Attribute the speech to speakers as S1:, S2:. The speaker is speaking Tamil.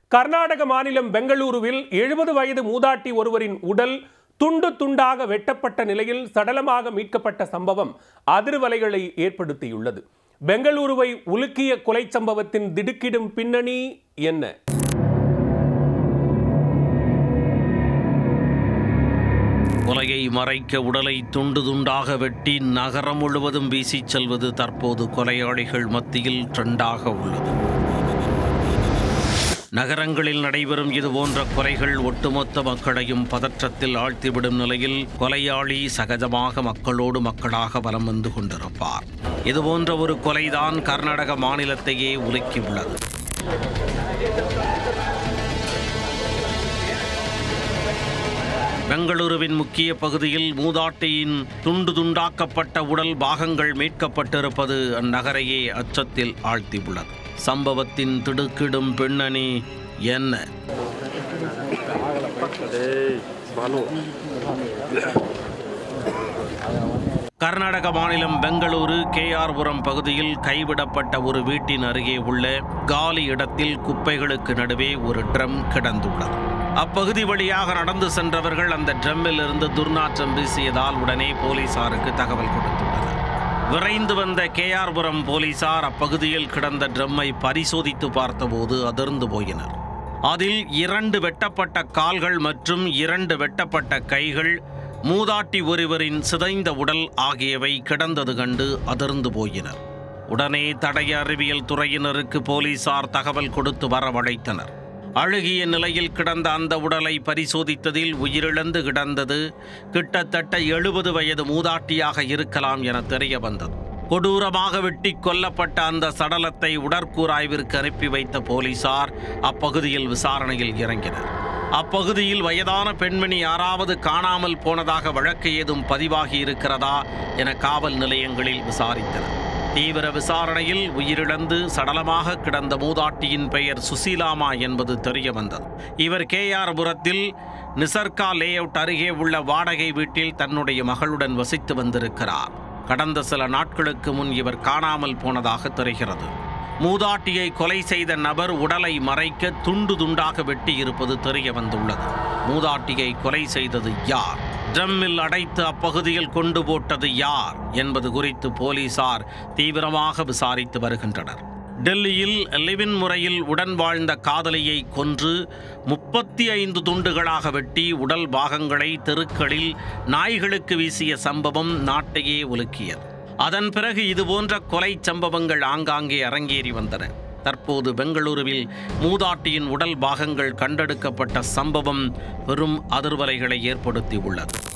S1: கர்நாடக மாநிலம் பெங்களூருவில் எழுபது வயது மூதாட்டி ஒருவரின் உடல் துண்டு துண்டாக வெட்டப்பட்ட நிலையில் சடலமாக மீட்கப்பட்ட சம்பவம் அதிர்வலைகளை ஏற்படுத்தியுள்ளது பெங்களூருவை உலுக்கிய கொலை சம்பவத்தின் திடுக்கிடும் பின்னணி என்ன
S2: கொலையை மறைக்க உடலை துண்டு துண்டாக வெட்டி நகரம் முழுவதும் வீசிச் செல்வது தற்போது கொலையாளிகள் மத்தியில் ட்ரெண்டாக உள்ளது நகரங்களில் நடைபெறும் இதுபோன்ற கொலைகள் ஒட்டுமொத்த மக்களையும் பதற்றத்தில் ஆழ்த்திவிடும் நிலையில் கொலையாளி சகஜமாக மக்களோடு மக்களாக வலம் வந்து கொண்டிருப்பார் இதுபோன்ற ஒரு கொலைதான் கர்நாடக மாநிலத்தையே உலுக்கியுள்ளது பெங்களூருவின் முக்கிய பகுதியில் மூதாட்டியின் துண்டு துண்டாக்கப்பட்ட உடல் பாகங்கள் மீட்கப்பட்டிருப்பது அந்நகரையே அச்சத்தில் ஆழ்த்தியுள்ளது சம்பவத்தின் திடுக்கிடும் பின்னணி என்ன கர்நாடக மாநிலம் பெங்களூரு கேஆர்புரம் பகுதியில் கைவிடப்பட்ட ஒரு வீட்டின் அருகே உள்ள காலி இடத்தில் குப்பைகளுக்கு நடுவே ஒரு ட்ரம் கிடந்துள்ளது அப்பகுதி வழியாக நடந்து சென்றவர்கள் அந்த ட்ரம்மில் இருந்து துர்நாற்றம் வீசியதால் உடனே போலீசாருக்கு தகவல் கொடுத்துள்ளனர் விரைந்து வந்த கேஆர்புரம் போலீசார் அப்பகுதியில் கிடந்த ட்ரம்மை பரிசோதித்து பார்த்தபோது அதிர்ந்து போயினர் அதில் இரண்டு வெட்டப்பட்ட கால்கள் மற்றும் இரண்டு வெட்டப்பட்ட கைகள் மூதாட்டி ஒருவரின் சிதைந்த உடல் ஆகியவை கிடந்தது கண்டு அதிர்ந்து போயினர் உடனே தடய அறிவியல் துறையினருக்கு போலீசார் தகவல் கொடுத்து வரவழைத்தனர் அழுகிய நிலையில் கிடந்த அந்த உடலை பரிசோதித்ததில் உயிரிழந்து கிடந்தது கிட்டத்தட்ட எழுபது வயது மூதாட்டியாக இருக்கலாம் என தெரிய வந்தது கொடூரமாக வெட்டி கொல்லப்பட்ட அந்த சடலத்தை உடற்கூராய்விற்கு அனுப்பி வைத்த போலீசார் அப்பகுதியில் விசாரணையில் இறங்கினர் அப்பகுதியில் வயதான பெண்மணி யாராவது காணாமல் போனதாக வழக்கு ஏதும் பதிவாகி இருக்கிறதா என காவல் நிலையங்களில் விசாரித்தனர் தீவிர விசாரணையில் உயிரிழந்து சடலமாக கிடந்த மூதாட்டியின் பெயர் சுசீலாமா என்பது தெரிய வந்தது இவர் கேஆர்புரத்தில் நிசர்கா லேஅவுட் அருகே உள்ள வாடகை வீட்டில் தன்னுடைய மகளுடன் வசித்து வந்திருக்கிறார் கடந்த சில நாட்களுக்கு முன் இவர் காணாமல் போனதாக தெரிகிறது மூதாட்டியை கொலை செய்த நபர் உடலை மறைக்க துண்டு துண்டாக வெட்டி இருப்பது தெரிய வந்துள்ளது மூதாட்டியை கொலை செய்தது யார் ட்ரம்மில் அடைத்து அப்பகுதியில் கொண்டு போட்டது யார் என்பது குறித்து போலீசார் தீவிரமாக விசாரித்து வருகின்றனர் டெல்லியில் லிவின் முறையில் உடன் வாழ்ந்த காதலியை கொன்று முப்பத்தி ஐந்து துண்டுகளாக வெட்டி உடல் பாகங்களை தெருக்களில் நாய்களுக்கு வீசிய சம்பவம் நாட்டையே உலுக்கியது அதன் பிறகு இதுபோன்ற கொலை சம்பவங்கள் ஆங்காங்கே அரங்கேறி வந்தன தற்போது பெங்களூருவில் மூதாட்டியின் உடல் பாகங்கள் கண்டெடுக்கப்பட்ட சம்பவம் பெரும் அதிர்வலைகளை ஏற்படுத்தி உள்ளது